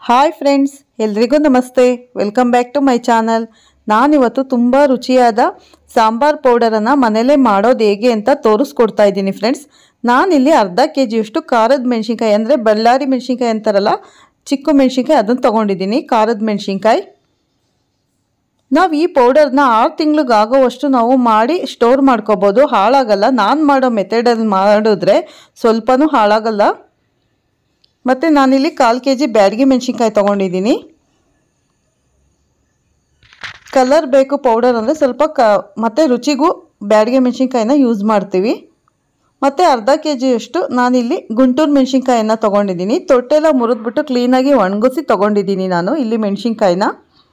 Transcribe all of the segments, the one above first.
hi friends ಎಲ್ರಿಗೂ ನಮಸ್ತೆ welcome back to my channel ನಾನಿವತ್ತು ತುಂಬ ರುಚಿಯಾದ ಸಾಂಬಾರ್ ಪೌಡರನ್ನು ಮನೇಲೇ ಮಾಡೋದು ಹೇಗೆ ಅಂತ ತೋರಿಸ್ಕೊಡ್ತಾ ಇದ್ದೀನಿ ಫ್ರೆಂಡ್ಸ್ ನಾನಿಲ್ಲಿ ಅರ್ಧ ಕೆ ಜಿಯಷ್ಟು ಖಾರದ ಮೆಣಸಿನ್ಕಾಯಿ ಅಂದರೆ ಬಳ್ಳಾರಿ ಮೆಣಸಿನ್ಕಾಯಿ ಅಂತಾರಲ್ಲ ಚಿಕ್ಕ ಮೆಣಸಿನ್ಕಾಯಿ ಅದನ್ನು ತೊಗೊಂಡಿದ್ದೀನಿ ಖಾರದ ಮೆಣಸಿನ್ಕಾಯಿ ನಾವು ಈ ಪೌಡರ್ನ ಆರು ತಿಂಗ್ಳಿಗೆ ಆಗೋವಷ್ಟು ನಾವು ಮಾಡಿ ಸ್ಟೋರ್ ಮಾಡ್ಕೋಬೋದು ಹಾಳಾಗಲ್ಲ ನಾನು ಮಾಡೋ ಮೆಥಡಲ್ಲಿ ಮಾಡಿದ್ರೆ ಸ್ವಲ್ಪನೂ ಹಾಳಾಗಲ್ಲ ಮತ್ತು ನಾನಿಲ್ಲಿ ಕಾಲು ಕೆ ಜಿ ಬ್ಯಾಡಗಿ ಮೆಣಸಿನ್ಕಾಯಿ ತೊಗೊಂಡಿದ್ದೀನಿ ಕಲರ್ ಬೇಕು ಪೌಡರ್ ಅಂದರೆ ಸ್ವಲ್ಪ ಕ ಮತ್ತು ರುಚಿಗೂ ಬ್ಯಾಡಗೆ ಮೆಣಸಿನ್ಕಾಯಿನ ಯೂಸ್ ಮಾಡ್ತೀವಿ ಮತ್ತು ಅರ್ಧ ಕೆ ಜಿಯಷ್ಟು ನಾನಿಲ್ಲಿ ಗುಂಟೂರು ಮೆಣಸಿನ್ಕಾಯಿನ ತೊಗೊಂಡಿದ್ದೀನಿ ತೊಟ್ಟೆಲ್ಲ ಮುರಿದ್ಬಿಟ್ಟು ಕ್ಲೀನಾಗಿ ಒಣಗಿಸಿ ತೊಗೊಂಡಿದ್ದೀನಿ ನಾನು ಇಲ್ಲಿ ಮೆಣಸಿನ್ಕಾಯಿನ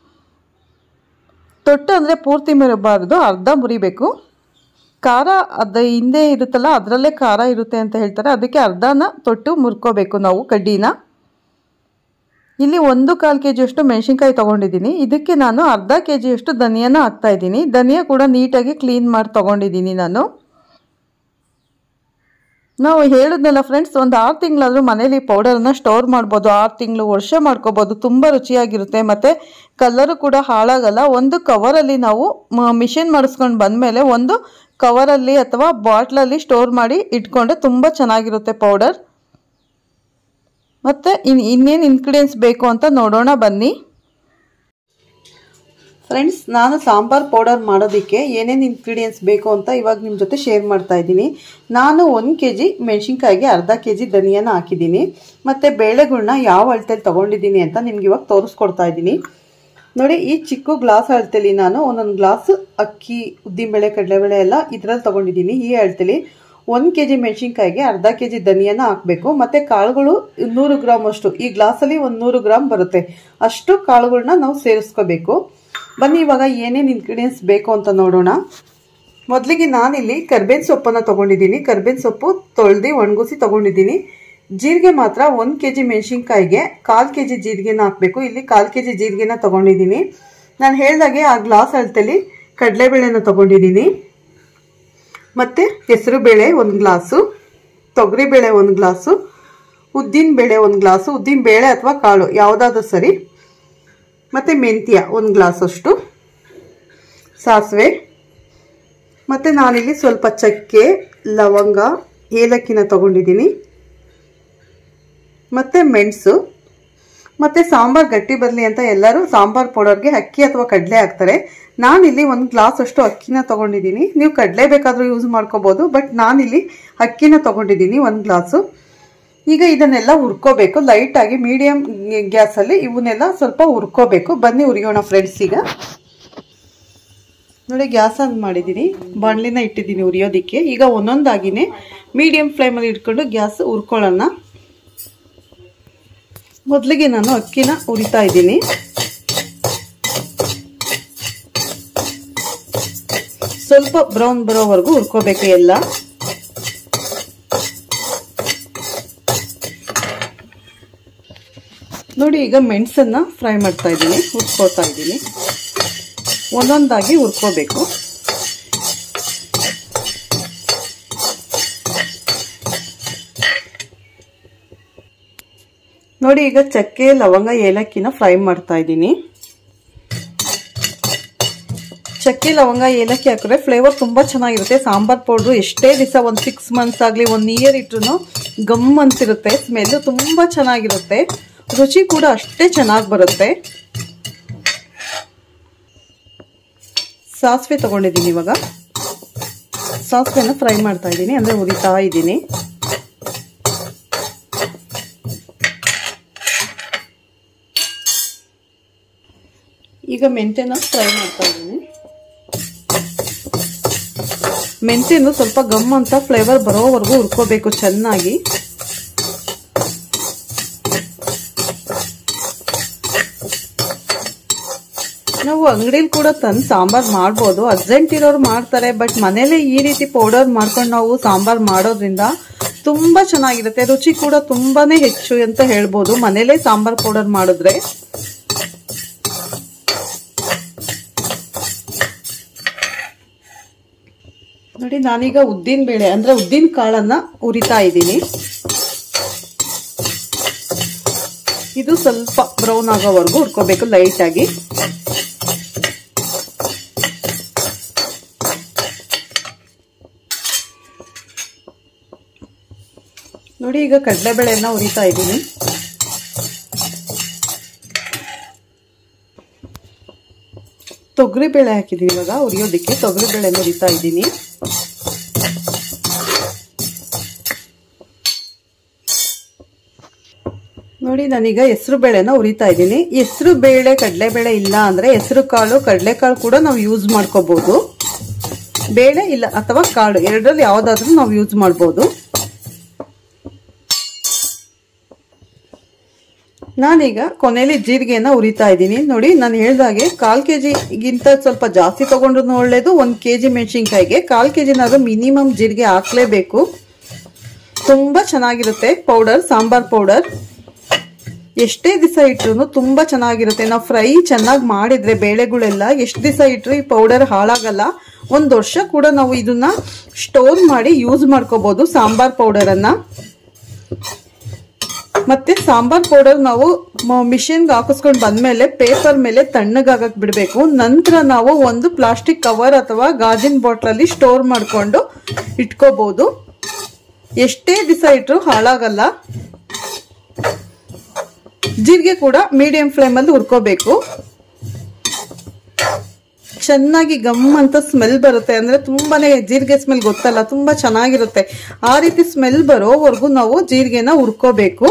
ತೊಟ್ಟು ಅಂದರೆ ಪೂರ್ತಿ ಮುರಿಬಾರ್ದು ಅರ್ಧ ಮುರಿಬೇಕು ಖಾರ ಅದು ಹಿಂದೆ ಇರುತ್ತಲ್ಲ ಅದರಲ್ಲೇ ಖಾರ ಇರುತ್ತೆ ಅಂತ ಹೇಳ್ತಾರೆ ಅದಕ್ಕೆ ಅರ್ಧನ ತೊಟ್ಟು ಮುರ್ಕೋಬೇಕು ನಾವು ಕಡ್ಡಿನ ಇಲ್ಲಿ ಒಂದು ಕಾಲು ಕೆ ಜಿಯಷ್ಟು ಮೆಣಸಿನ್ಕಾಯಿ ತೊಗೊಂಡಿದ್ದೀನಿ ಇದಕ್ಕೆ ನಾನು ಅರ್ಧ ಕೆ ಜಿಯಷ್ಟು ಧನಿಯಾನ ಹಾಕ್ತಾಯಿದ್ದೀನಿ ಧನಿಯಾ ಕೂಡ ನೀಟಾಗಿ ಕ್ಲೀನ್ ಮಾಡಿ ತೊಗೊಂಡಿದ್ದೀನಿ ನಾನು ನಾವು ಹೇಳಿದ್ನಲ್ಲ ಫ್ರೆಂಡ್ಸ್ ಒಂದು ಆರು ತಿಂಗಳಾದರೂ ಮನೇಲಿ ಪೌಡರನ್ನ ಸ್ಟೋರ್ ಮಾಡ್ಬೋದು ಆರು ತಿಂಗಳು ವರ್ಷ ಮಾಡ್ಕೋಬೋದು ತುಂಬ ರುಚಿಯಾಗಿರುತ್ತೆ ಮತ್ತು ಕಲರು ಕೂಡ ಹಾಳಾಗಲ್ಲ ಒಂದು ಕವರಲ್ಲಿ ನಾವು ಮಿಷಿನ್ ಮಾಡಿಸ್ಕೊಂಡು ಬಂದಮೇಲೆ ಒಂದು ಕವರಲ್ಲಿ ಅಥವಾ ಬಾಟ್ಲಲ್ಲಿ ಸ್ಟೋರ್ ಮಾಡಿ ಇಟ್ಕೊಂಡ್ರೆ ತುಂಬ ಚೆನ್ನಾಗಿರುತ್ತೆ ಪೌಡರ್ ಮತ್ತು ಇನ್ ಇನ್ನೇನು ಇನ್ಗ್ರೀಡಿಯೆಂಟ್ಸ್ ಬೇಕು ಅಂತ ನೋಡೋಣ ಬನ್ನಿ ಫ್ರೆಂಡ್ಸ್ ನಾನು ಸಾಂಬಾರ್ ಪೌಡರ್ ಮಾಡೋದಕ್ಕೆ ಏನೇನು ಇನ್ಗ್ರೀಡಿಯೆಂಟ್ಸ್ ಬೇಕು ಅಂತ ಇವಾಗ ನಿಮ್ಮ ಜೊತೆ ಶೇರ್ ಮಾಡ್ತಾ ಇದ್ದೀನಿ ನಾನು ಒಂದು ಕೆ ಜಿ ಮೆಣಸಿನ್ಕಾಯಿಗೆ ಅರ್ಧ ಕೆ ಜಿ ಧನಿಯಾನ ಹಾಕಿದ್ದೀನಿ ಮತ್ತು ಬೇಳೆಗಳನ್ನ ಯಾವ ಅಳತೆಯಲ್ಲಿ ತೊಗೊಂಡಿದ್ದೀನಿ ಅಂತ ನಿಮ್ಗೆ ಇವಾಗ ತೋರಿಸ್ಕೊಡ್ತಾ ಇದ್ದೀನಿ ನೋಡಿ ಈ ಚಿಕ್ಕ ಗ್ಲಾಸ್ ಅಳತೆಲಿ ನಾನು ಒಂದೊಂದು ಗ್ಲಾಸ್ ಅಕ್ಕಿ ಉದ್ದಿನಬೇಳೆ ಕಡಲೆಬೇಳೆ ಎಲ್ಲ ಇದರಲ್ಲಿ ತೊಗೊಂಡಿದ್ದೀನಿ ಈ ಅಳತೆಲಿ ಒಂದು ಕೆ ಜಿ ಮೆಣಸಿನ್ಕಾಯಿಗೆ ಅರ್ಧ ಕೆ ಜಿ ಧನಿಯಾನ ಹಾಕಬೇಕು ಮತ್ತು ಕಾಳುಗಳು ನೂರು ಗ್ರಾಮ್ ಅಷ್ಟು ಈ ಗ್ಲಾಸಲ್ಲಿ ಒಂದು ನೂರು ಗ್ರಾಮ್ ಬರುತ್ತೆ ಅಷ್ಟು ಕಾಳುಗಳನ್ನ ನಾವು ಸೇರಿಸ್ಕೋಬೇಕು ಬನ್ನಿ ಇವಾಗ ಏನೇನು ಇನ್ಗ್ರೀಡಿಯೆಂಟ್ಸ್ ಬೇಕು ಅಂತ ನೋಡೋಣ ಮೊದಲಿಗೆ ನಾನಿಲ್ಲಿ ಕರ್ಬೇವಿನ ಸೊಪ್ಪನ್ನು ತೊಗೊಂಡಿದ್ದೀನಿ ಕರ್ಬೇವಿನ ಸೊಪ್ಪು ತೊಳೆದು ಒಣಗಿಸಿ ತೊಗೊಂಡಿದ್ದೀನಿ ಜೀರಿಗೆ ಮಾತ್ರ ಒಂದು ಕೆ ಜಿ ಮೆಣಸಿನ್ಕಾಯಿಗೆ ಕಾಲು ಕೆ ಜಿ ಜೀರಿಗೆನ ಹಾಕಬೇಕು ಇಲ್ಲಿ ಕಾಲು ಕೆ ಜಿ ಜೀರಿಗೆನ ತೊಗೊಂಡಿದ್ದೀನಿ ನಾನು ಹೇಳ್ದಾಗೆ ಆ ಗ್ಲಾಸ್ ಅಳತೆಲಿ ಕಡಲೆಬೇಳೆನ ತೊಗೊಂಡಿದ್ದೀನಿ ಮತ್ತು ಹೆಸರುಬೇಳೆ ಒಂದು ಗ್ಲಾಸು ತೊಗರಿಬೇಳೆ ಒಂದು ಗ್ಲಾಸು ಉದ್ದಿನ ಬೇಳೆ ಒಂದು ಗ್ಲಾಸು ಉದ್ದಿನ ಬೇಳೆ ಅಥವಾ ಕಾಳು ಯಾವುದಾದ್ರೂ ಸರಿ ಮತ್ತು ಮೆಂತ್ಯ ಒಂದು ಗ್ಲಾಸಷ್ಟು ಸಾಸಿವೆ ಮತ್ತು ನಾನಿಲ್ಲಿ ಸ್ವಲ್ಪ ಚಕ್ಕೆ ಲವಂಗ ಏಲಕ್ಕಿನ ತೊಗೊಂಡಿದ್ದೀನಿ ಮತ್ತು ಮೆಣಸು ಮತ್ತು ಸಾಂಬಾರು ಗಟ್ಟಿ ಬರಲಿ ಅಂತ ಎಲ್ಲರೂ ಸಾಂಬಾರು ಪೌಡರ್ಗೆ ಅಕ್ಕಿ ಅಥವಾ ಕಡಲೆ ಹಾಕ್ತಾರೆ ನಾನಿಲ್ಲಿ ಒಂದು ಗ್ಲಾಸ್ ಅಷ್ಟು ಅಕ್ಕಿನ ತೊಗೊಂಡಿದ್ದೀನಿ ನೀವು ಕಡಲೆ ಬೇಕಾದರೂ ಯೂಸ್ ಮಾಡ್ಕೋಬೋದು ಬಟ್ ನಾನಿಲ್ಲಿ ಅಕ್ಕಿನ ತೊಗೊಂಡಿದ್ದೀನಿ ಒಂದು ಗ್ಲಾಸು ಈಗ ಇದನ್ನೆಲ್ಲ ಹುರ್ಕೋಬೇಕು ಲೈಟಾಗಿ ಮೀಡಿಯಮ್ ಗ್ಯಾಸಲ್ಲಿ ಇವನ್ನೆಲ್ಲ ಸ್ವಲ್ಪ ಹುರ್ಕೋಬೇಕು ಬನ್ನಿ ಉರಿಯೋಣ ಫ್ರೆಂಡ್ಸ್ ಈಗ ನೋಡಿ ಗ್ಯಾಸ್ ಆನ್ ಮಾಡಿದ್ದೀನಿ ಬಾಣಲಿನ ಇಟ್ಟಿದ್ದೀನಿ ಉರಿಯೋದಕ್ಕೆ ಈಗ ಒಂದೊಂದಾಗಿನೇ ಮೀಡಿಯಮ್ ಫ್ಲೇಮಲ್ಲಿ ಇಟ್ಕೊಂಡು ಗ್ಯಾಸ್ ಹುರ್ಕೊಳ್ಳೋಣ ಮೊದಲಿಗೆ ನಾನು ಅಕ್ಕಿನ ಉರಿತಾ ಇದ್ದೀನಿ ಸ್ವಲ್ಪ ಬ್ರೌನ್ ಬರೋವರೆಗೂ ಹುರ್ಕೋಬೇಕು ಎಲ್ಲ ನೋಡಿ ಈಗ ಮೆಣಸನ್ನ ಫ್ರೈ ಮಾಡ್ತಾ ಇದ್ದೀನಿ ಹುರ್ಕೋತಾ ಇದ್ದೀನಿ ಒಂದೊಂದಾಗಿ ಹುರ್ಕೋಬೇಕು ನೋಡಿ ಈಗ ಚಕ್ಕೆ ಲವಂಗ ಏಲಕ್ಕಿನ ಫ್ರೈ ಮಾಡ್ತಾ ಇದ್ದೀನಿ ಚಕ್ಕೆ ಲವಂಗ ಏಲಕ್ಕಿ ಹಾಕಿದ್ರೆ ಫ್ಲೇವರ್ ತುಂಬ ಚೆನ್ನಾಗಿರುತ್ತೆ ಸಾಂಬಾರ್ ಪೌಡ್ರು ಎಷ್ಟೇ ದಿವಸ ಒಂದು ಸಿಕ್ಸ್ ಮಂತ್ಸ್ ಆಗಲಿ ಒಂದು ಇಯರ್ ಇಟ್ರು ಗಮ್ ಅಂತಿರುತ್ತೆ ಸ್ಮೆಲ್ಲು ತುಂಬ ಚೆನ್ನಾಗಿರುತ್ತೆ ರುಚಿ ಕೂಡ ಅಷ್ಟೇ ಚೆನ್ನಾಗಿ ಬರುತ್ತೆ ಸಾಸಿವೆ ತಗೊಂಡಿದ್ದೀನಿ ಇವಾಗ ಸಾಸಿವೆನ ಫ್ರೈ ಮಾಡ್ತಾ ಇದ್ದೀನಿ ಅಂದರೆ ಉರಿತಾ ಇದ್ದೀನಿ ಈಗ ಮೆಂತ್ಯನ ಫ್ರೈ ಮಾಡ್ತಾ ಇದ್ದೀನಿ ಮೆಂತ್ಯನು ಸ್ವಲ್ಪ ಗಮ್ ಅಂತ ಫ್ಲೇವರ್ ಬರೋವರೆಗೂ ಹುರ್ಕೋಬೇಕು ಚೆನ್ನಾಗಿ ನಾವು ಅಂಗಡಿಲಿ ಕೂಡ ತಂದು ಸಾಂಬಾರ್ ಮಾಡ್ಬೋದು ಅರ್ಜೆಂಟ್ ಇರೋರು ಮಾಡ್ತಾರೆ ಬಟ್ ಮನೇಲೆ ಈ ರೀತಿ ಪೌಡರ್ ಮಾಡ್ಕೊಂಡು ನಾವು ಸಾಂಬಾರ್ ಮಾಡೋದ್ರಿಂದ ತುಂಬಾ ಚೆನ್ನಾಗಿರುತ್ತೆ ರುಚಿ ಕೂಡ ತುಂಬಾನೇ ಹೆಚ್ಚು ಅಂತ ಹೇಳ್ಬೋದು ಮನೇಲೆ ಸಾಂಬಾರ್ ಪೌಡರ್ ಮಾಡಿದ್ರೆ ನೋಡಿ ನಾನೀಗ ಉದ್ದಿನ ಬೇಳೆ ಅಂದ್ರೆ ಉದ್ದಿನ ಕಾಳನ್ನ ಉರಿತಾ ಇದ್ದೀನಿ ಇದು ಸ್ವಲ್ಪ ಬ್ರೌನ್ ಆಗೋವರೆಗೂ ಹುರ್ಕೋಬೇಕು ಲೈಟಾಗಿ ನೋಡಿ ಈಗ ಕಡಲೆಬೇಳೆನ ಹುರಿತಾ ಇದ್ದೀನಿ ತೊಗರಿ ಬೇಳೆ ಹಾಕಿದ್ದೀನಿ ಇವಾಗ ಹುರಿಯೋದಕ್ಕೆ ತೊಗರಿ ಬೇಳೆ ಹುರಿತಾ ಇದ್ದೀನಿ ನೋಡಿ ನಾನೀಗ ಹೆಸರು ಬೇಳೆನ ಹುರಿತಾ ಇದ್ದೀನಿ ಹೆಸರು ಬೇಳೆ ಕಡಲೆಬೇಳೆ ಇಲ್ಲ ಅಂದ್ರೆ ಹೆಸರು ಕಾಳು ಕಡಲೆಕಾಳು ಕೂಡ ನಾವು ಯೂಸ್ ಮಾಡ್ಕೋಬಹುದು ಬೇಳೆ ಇಲ್ಲ ಅಥವಾ ಕಾಳು ಎರಡರಲ್ಲಿ ಯಾವ್ದಾದ್ರೂ ನಾವು ಯೂಸ್ ಮಾಡ್ಬೋದು ನಾನೀಗ ಕೊನೆಯಲ್ಲಿ ಜೀರಿಗೆನ ಉರಿತಾ ಇದ್ದೀನಿ ನೋಡಿ ನಾನು ಹೇಳ್ದಾಗೆ ಕಾಲ್ ಕೆ ಜಿಗಿಂತ ಸ್ವಲ್ಪ ಜಾಸ್ತಿ ತಗೊಂಡ್ರು ಒಳ್ಳೇದು ಒಂದು ಕೆ ಜಿ ಮೆಣಸಿನ್ಕಾಯಿಗೆ ಕಾಲ್ ಕೆ ಜಿನಾದ್ರೂ ಮಿನಿಮಮ್ ಜೀರಿಗೆ ಹಾಕ್ಲೇಬೇಕು ತುಂಬ ಚೆನ್ನಾಗಿರುತ್ತೆ ಪೌಡರ್ ಸಾಂಬಾರ್ ಪೌಡರ್ ಎಷ್ಟೇ ದಿವಸ ಇಟ್ರು ತುಂಬ ಚೆನ್ನಾಗಿರುತ್ತೆ ನಾವು ಫ್ರೈ ಚೆನ್ನಾಗಿ ಮಾಡಿದ್ರೆ ಬೇಳೆಗಳೆಲ್ಲ ಎಷ್ಟು ದಿವಸ ಇಟ್ಟರು ಈ ಪೌಡರ್ ಹಾಳಾಗಲ್ಲ ಒಂದು ವರ್ಷ ಕೂಡ ನಾವು ಇದನ್ನ ಸ್ಟೋರ್ ಮಾಡಿ ಯೂಸ್ ಮಾಡ್ಕೋಬಹುದು ಸಾಂಬಾರ್ ಪೌಡರನ್ನು ಮತ್ತೆ ಸಾಂಬಾರ್ ಪೌಡರ್ ನಾವು ಮಿಷಿನ್ಗೆ ಹಾಕಿಸ್ಕೊಂಡು ಬಂದ್ಮೇಲೆ ಪೇಪರ್ ಮೇಲೆ ತಣ್ಣಗಾಗಕ್ ಬಿಡಬೇಕು ನಂತರ ನಾವು ಒಂದು ಪ್ಲಾಸ್ಟಿಕ್ ಕವರ್ ಅಥವಾ ಗಾಜಿನ ಬಾಟ್ಲಲ್ಲಿ ಸ್ಟೋರ್ ಮಾಡಿಕೊಂಡು ಇಟ್ಕೋಬಹುದು ಎಷ್ಟೇ ದಿವಸ ಇಟ್ಟರು ಹಾಳಾಗಲ್ಲ ಜೀರಿಗೆ ಕೂಡ ಮೀಡಿಯಂ ಫ್ಲೇಮಲ್ಲಿ ಹುರ್ಕೋಬೇಕು ಚೆನ್ನಾಗಿ ಗಮ್ ಅಂತ ಸ್ಮೆಲ್ ಬರುತ್ತೆ ಅಂದ್ರೆ ತುಂಬಾನೇ ಜೀರಿಗೆ ಸ್ಮೆಲ್ ಗೊತ್ತಲ್ಲ ತುಂಬಾ ಚೆನ್ನಾಗಿರುತ್ತೆ ಆ ರೀತಿ ಸ್ಮೆಲ್ ಬರೋವರೆಗೂ ನಾವು ಜೀರಿಗೆನ ಹುರ್ಕೋಬೇಕು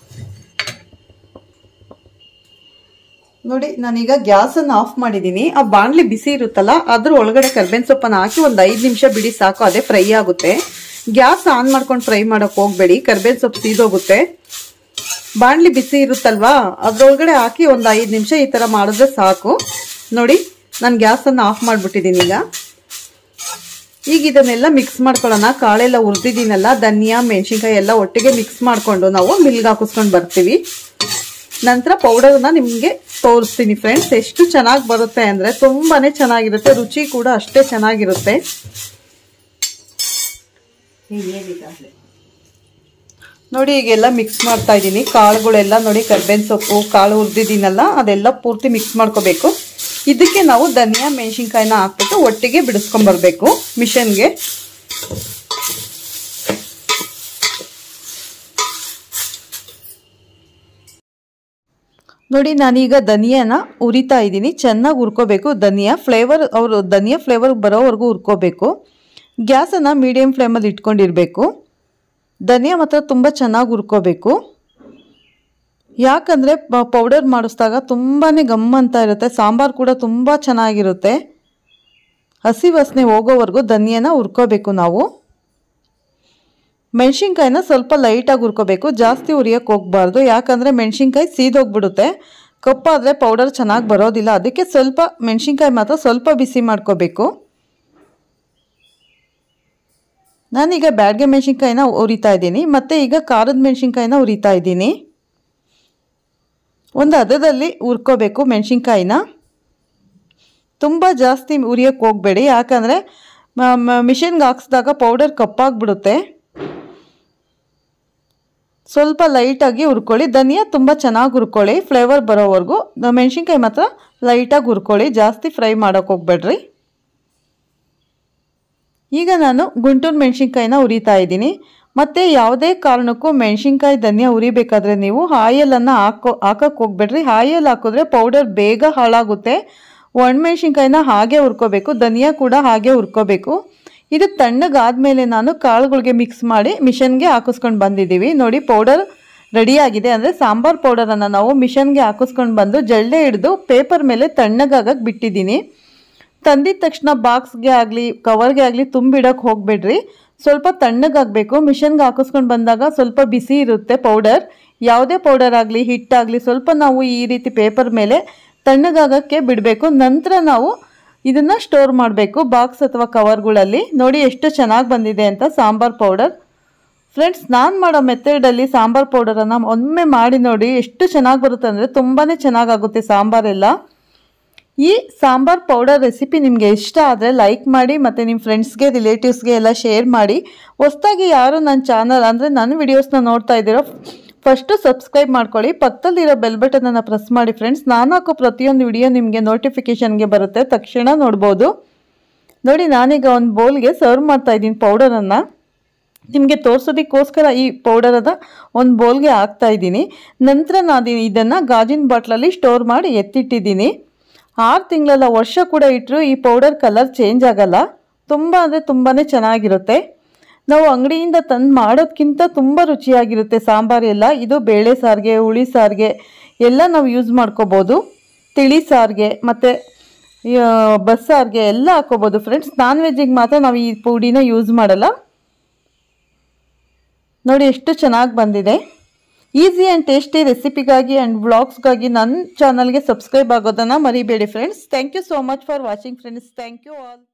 ನೋಡಿ ನಾನೀಗ ಗ್ಯಾಸ್ ಅನ್ನು ಆಫ್ ಮಾಡಿದೀನಿ ಆ ಬಾಣ್ಲಿ ಬಿಸಿ ಇರುತ್ತಲ್ಲ ಅದ್ರ ಒಳಗಡೆ ಕರ್ಬೇನ್ ಸೊಪ್ಪನ್ನ ಹಾಕಿ ಒಂದ್ ಐದ್ ನಿಮಿಷ ಬಿಡಿ ಸಾಕು ಅದೇ ಫ್ರೈ ಆಗುತ್ತೆ ಗ್ಯಾಸ್ ಆನ್ ಮಾಡ್ಕೊಂಡು ಫ್ರೈ ಮಾಡಕ್ ಹೋಗ್ಬೇಡಿ ಕರ್ಬೇನ್ ಸೊಪ್ಪು ಸೀದೋಗುತ್ತೆ ಬಾಣ್ಲಿ ಬಿಸಿ ಇರುತ್ತಲ್ವಾ ಅದ್ರೊಳಗಡೆ ಹಾಕಿ ಒಂದು ಐದು ನಿಮಿಷ ಈ ಥರ ಮಾಡಿದ್ರೆ ಸಾಕು ನೋಡಿ ನಾನು ಗ್ಯಾಸನ್ನು ಆಫ್ ಮಾಡಿಬಿಟ್ಟಿದ್ದೀನಿ ಈಗ ಈಗ ಇದನ್ನೆಲ್ಲ ಮಿಕ್ಸ್ ಮಾಡ್ಕೊಳ್ಳೋಣ ಕಾಳೆಲ್ಲ ಹುರಿದಿದ್ದೀನಲ್ಲ ಧನಿಯಾ ಮೆಣಸಿನ್ಕಾಯಿ ಎಲ್ಲ ಒಟ್ಟಿಗೆ ಮಿಕ್ಸ್ ಮಾಡಿಕೊಂಡು ನಾವು ಮಿಲ್ಗೆ ಹಾಕಿಸ್ಕೊಂಡು ಬರ್ತೀವಿ ನಂತರ ಪೌಡರ್ನ ನಿಮಗೆ ತೋರಿಸ್ತೀನಿ ಫ್ರೆಂಡ್ಸ್ ಎಷ್ಟು ಚೆನ್ನಾಗಿ ಬರುತ್ತೆ ಅಂದರೆ ತುಂಬಾ ಚೆನ್ನಾಗಿರುತ್ತೆ ರುಚಿ ಕೂಡ ಅಷ್ಟೇ ಚೆನ್ನಾಗಿರುತ್ತೆ ನೋಡಿ ಈಗೆಲ್ಲ ಮಿಕ್ಸ್ ಮಾಡ್ತಾ ಇದ್ದೀನಿ ಕಾಳುಗಳೆಲ್ಲ ನೋಡಿ ಕರ್ಬೇವಿನ ಸೊಪ್ಪು ಕಾಳು ಹುರಿದಿದ್ದೀನಲ್ಲ ಅದೆಲ್ಲ ಪೂರ್ತಿ ಮಿಕ್ಸ್ ಮಾಡ್ಕೋಬೇಕು ಇದಕ್ಕೆ ನಾವು ಧನಿಯಾ ಮೆಣಸಿನ್ಕಾಯಿನ ಹಾಕ್ಬಿಟ್ಟು ಒಟ್ಟಿಗೆ ಬಿಡಿಸ್ಕೊಂಬರ್ಬೇಕು ಮಿಷನ್ಗೆ ನೋಡಿ ನಾನೀಗ ಧನಿಯಾನ ಉರಿತಾ ಇದ್ದೀನಿ ಚೆನ್ನಾಗಿ ಹುರ್ಕೋಬೇಕು ಧನಿಯಾ ಫ್ಲೇವರ್ ಅವರು ಧನಿಯಾ ಫ್ಲೇವರ್ ಬರೋವರೆಗೂ ಹುರ್ಕೋಬೇಕು ಗ್ಯಾಸನ್ನು ಮೀಡಿಯಮ್ ಫ್ಲೇಮಲ್ಲಿ ಇಟ್ಕೊಂಡಿರಬೇಕು ಧನಿಯಾ ಮಾತ್ರ ತುಂಬ ಚೆನ್ನಾಗಿ ಹುರ್ಕೋಬೇಕು ಯಾಕಂದರೆ ಪೌಡರ್ ಮಾಡಿಸಿದಾಗ ತುಂಬಾ ಗಮ್ ಅಂತ ಇರುತ್ತೆ ಸಾಂಬಾರು ಕೂಡ ತುಂಬ ಚೆನ್ನಾಗಿರುತ್ತೆ ಹಸಿ ವಾಸನೆ ಹೋಗೋವರೆಗೂ ಧನಿಯಾನ ಹುರ್ಕೋಬೇಕು ನಾವು ಮೆಣಸಿನ್ಕಾಯಿನ ಸ್ವಲ್ಪ ಲೈಟಾಗಿ ಹುರ್ಕೋಬೇಕು ಜಾಸ್ತಿ ಹುರಿಯೋಕ್ಕೆ ಹೋಗ್ಬಾರ್ದು ಯಾಕಂದರೆ ಮೆಣಸಿನ್ಕಾಯಿ ಸೀದೋಗ್ಬಿಡುತ್ತೆ ಕಪ್ಪಾದರೆ ಪೌಡರ್ ಚೆನ್ನಾಗಿ ಬರೋದಿಲ್ಲ ಅದಕ್ಕೆ ಸ್ವಲ್ಪ ಮೆಣಸಿನ್ಕಾಯಿ ಮಾತ್ರ ಸ್ವಲ್ಪ ಬಿಸಿ ಮಾಡ್ಕೋಬೇಕು ನಾನೀಗ ಬ್ಯಾಡ್ಗೆ ಮೆಣಸಿನ್ಕಾಯಿನ ಉರಿತಾ ಇದ್ದೀನಿ ಮತ್ತು ಈಗ ಖಾರದ ಮೆಣಸಿನ್ಕಾಯಿನ ಉರಿತಾ ಇದ್ದೀನಿ ಒಂದು ಹದದಲ್ಲಿ ಹುರ್ಕೋಬೇಕು ಮೆಣಸಿನ್ಕಾಯಿನ ತುಂಬ ಜಾಸ್ತಿ ಉರಿಯೋಕ್ಕೆ ಹೋಗಬೇಡಿ ಯಾಕಂದರೆ ಮಿಷಿನ್ಗೆ ಹಾಕ್ಸಿದಾಗ ಪೌಡರ್ ಕಪ್ಪಾಗ್ಬಿಡುತ್ತೆ ಸ್ವಲ್ಪ ಲೈಟಾಗಿ ಹುರ್ಕೊಳ್ಳಿ ಧನಿಯಾ ತುಂಬ ಚೆನ್ನಾಗಿ ಹುರ್ಕೊಳ್ಳಿ ಫ್ಲೇವರ್ ಬರೋವರೆಗೂ ಮೆಣಸಿನ್ಕಾಯಿ ಮಾತ್ರ ಲೈಟಾಗಿ ಹುರ್ಕೊಳ್ಳಿ ಜಾಸ್ತಿ ಫ್ರೈ ಮಾಡೋಕ್ಕೆ ಹೋಗ್ಬೇಡ್ರಿ ಈಗ ನಾನು ಗುಂಟೂರು ಮೆಣಸಿನ್ಕಾಯಿನ ಉರಿತಾ ಇದ್ದೀನಿ ಮತ್ತು ಯಾವುದೇ ಕಾರಣಕ್ಕೂ ಮೆಣಸಿನ್ಕಾಯಿ ಧನಿಯಾ ಉರಿಬೇಕಾದ್ರೆ ನೀವು ಆಯಲನ್ನು ಹಾಕೋ ಹಾಕಕ್ಕೆ ಹೋಗ್ಬೇಡ್ರಿ ಆಯಲ್ ಹಾಕಿದ್ರೆ ಪೌಡರ್ ಬೇಗ ಹಾಳಾಗುತ್ತೆ ಒಣಮೆಣ್ಸಿನ್ಕಾಯಿನ ಹಾಗೆ ಹುರ್ಕೋಬೇಕು ಧನಿಯಾ ಕೂಡ ಹಾಗೆ ಹುರ್ಕೋಬೇಕು ಇದು ತಣ್ಣಗಾದ್ಮೇಲೆ ನಾನು ಕಾಳುಗಳಿಗೆ ಮಿಕ್ಸ್ ಮಾಡಿ ಮಿಷನ್ಗೆ ಹಾಕಿಸ್ಕೊಂಡು ಬಂದಿದ್ದೀವಿ ನೋಡಿ ಪೌಡರ್ ರೆಡಿಯಾಗಿದೆ ಅಂದರೆ ಸಾಂಬಾರ್ ಪೌಡರನ್ನು ನಾವು ಮಿಷನ್ಗೆ ಹಾಕಿಸ್ಕೊಂಡು ಬಂದು ಜಲ್ಲೆ ಹಿಡಿದು ಪೇಪರ್ ಮೇಲೆ ತಣ್ಣಗಾಗಕ್ಕೆ ಬಿಟ್ಟಿದ್ದೀನಿ ತಂದಿದ ತಕ್ಷಣ ಬಾಕ್ಸ್ಗೆ ಆಗಲಿ ಕವರ್ಗೆ ಆಗಲಿ ತುಂಬಿಡೋಕೆ ಹೋಗಬೇಡ್ರಿ ಸ್ವಲ್ಪ ತಣ್ಣಗಾಗಬೇಕು ಮಿಷನ್ಗೆ ಹಾಕಿಸ್ಕೊಂಡು ಬಂದಾಗ ಸ್ವಲ್ಪ ಬಿಸಿ ಇರುತ್ತೆ ಪೌಡರ್ ಯಾವುದೇ ಪೌಡರ್ ಆಗಲಿ ಹಿಟ್ಟಾಗಲಿ ಸ್ವಲ್ಪ ನಾವು ಈ ರೀತಿ ಪೇಪರ್ ಮೇಲೆ ತಣ್ಣಗಾಗಕ್ಕೆ ಬಿಡಬೇಕು ನಂತರ ನಾವು ಇದನ್ನು ಸ್ಟೋರ್ ಮಾಡಬೇಕು ಬಾಕ್ಸ್ ಅಥವಾ ಕವರ್ಗಳಲ್ಲಿ ನೋಡಿ ಎಷ್ಟು ಚೆನ್ನಾಗಿ ಬಂದಿದೆ ಅಂತ ಸಾಂಬಾರ್ ಪೌಡರ್ ಫ್ರೆಂಡ್ಸ್ ನಾನು ಮಾಡೋ ಮೆಥಡಲ್ಲಿ ಸಾಂಬಾರ್ ಪೌಡರನ್ನು ಒಮ್ಮೆ ಮಾಡಿ ನೋಡಿ ಎಷ್ಟು ಚೆನ್ನಾಗಿ ಬರುತ್ತೆ ಅಂದರೆ ತುಂಬಾ ಚೆನ್ನಾಗಾಗುತ್ತೆ ಸಾಂಬಾರೆಲ್ಲ ಈ ಸಾಂಬಾರ್ ಪೌಡರ್ ರೆಸಿಪಿ ನಿಮಗೆ ಇಷ್ಟ ಆದರೆ ಲೈಕ್ ಮಾಡಿ ಮತ್ತು ನಿಮ್ಮ ಫ್ರೆಂಡ್ಸ್ಗೆ ರಿಲೇಟಿವ್ಸ್ಗೆ ಎಲ್ಲ ಶೇರ್ ಮಾಡಿ ಹೊಸ್ದಾಗಿ ಯಾರು ನನ್ನ ಚಾನಲ್ ಅಂದರೆ ನನ್ನ ವಿಡಿಯೋಸ್ನ ನೋಡ್ತಾ ಇದ್ದೀರೋ ಫಸ್ಟು ಸಬ್ಸ್ಕ್ರೈಬ್ ಮಾಡ್ಕೊಳ್ಳಿ ಪಕ್ಕದಲ್ಲಿರೋ ಬೆಲ್ ಬಟನನ್ನು ಪ್ರೆಸ್ ಮಾಡಿ ಫ್ರೆಂಡ್ಸ್ ನಾನು ಹಾಕೋ ಪ್ರತಿಯೊಂದು ವಿಡಿಯೋ ನಿಮಗೆ ನೋಟಿಫಿಕೇಷನ್ಗೆ ಬರುತ್ತೆ ತಕ್ಷಣ ನೋಡ್ಬೋದು ನೋಡಿ ನಾನೀಗ ಒಂದು ಬೌಲ್ಗೆ ಸರ್ವ್ ಮಾಡ್ತಾ ಇದ್ದೀನಿ ಪೌಡರನ್ನು ನಿಮಗೆ ತೋರಿಸೋದಕ್ಕೋಸ್ಕರ ಈ ಪೌಡರದ ಒಂದು ಬೌಲ್ಗೆ ಹಾಕ್ತಾ ಇದ್ದೀನಿ ನಂತರ ನಾನು ಇದನ್ನು ಗಾಜಿನ ಬಾಟ್ಲಲ್ಲಿ ಸ್ಟೋರ್ ಮಾಡಿ ಎತ್ತಿಟ್ಟಿದ್ದೀನಿ ಆರು ತಿಂಗಳಲ್ಲ ವರ್ಷ ಕೂಡ ಇಟ್ಟರು ಈ ಪೌಡರ್ ಕಲರ್ ಚೇಂಜ್ ಆಗಲ್ಲ ತುಂಬ ಅಂದರೆ ತುಂಬಾ ಚೆನ್ನಾಗಿರುತ್ತೆ ನಾವು ಅಂಗಡಿಯಿಂದ ತಂದು ಮಾಡೋದಕ್ಕಿಂತ ತುಂಬ ರುಚಿಯಾಗಿರುತ್ತೆ ಸಾಂಬಾರು ಎಲ್ಲ ಇದು ಬೇಳೆ ಸಾರಿಗೆ ಹುಳಿ ಸಾರಿಗೆ ಎಲ್ಲ ನಾವು ಯೂಸ್ ಮಾಡ್ಕೋಬೋದು ತಿಳಿ ಸಾರಿಗೆ ಮತ್ತು ಬಸ್ಸಾರಿಗೆ ಎಲ್ಲ ಹಾಕೋಬೋದು ಫ್ರೆಂಡ್ಸ್ ನಾನ್ ವೆಜ್ಜಿಗೆ ಮಾತ್ರ ನಾವು ಈ ಪುಡಿನ ಯೂಸ್ ಮಾಡಲ್ಲ ನೋಡಿ ಎಷ್ಟು ಚೆನ್ನಾಗಿ ಬಂದಿದೆ ಈಸಿ ಆ್ಯಂಡ್ ಟೇಸ್ಟಿ ರೆಸಿಪಿಗಾಗಿ ಆ್ಯಂಡ್ ವ್ಲಾಗ್ಸ್ಗಾಗಿ ನನ್ನ ಚಾನಲ್ಗೆ ಸಬ್ಸ್ಕ್ರೈಬ್ ಆಗೋದನ್ನು ಮರಿಬೇಡಿ friends thank you so much for watching friends thank you all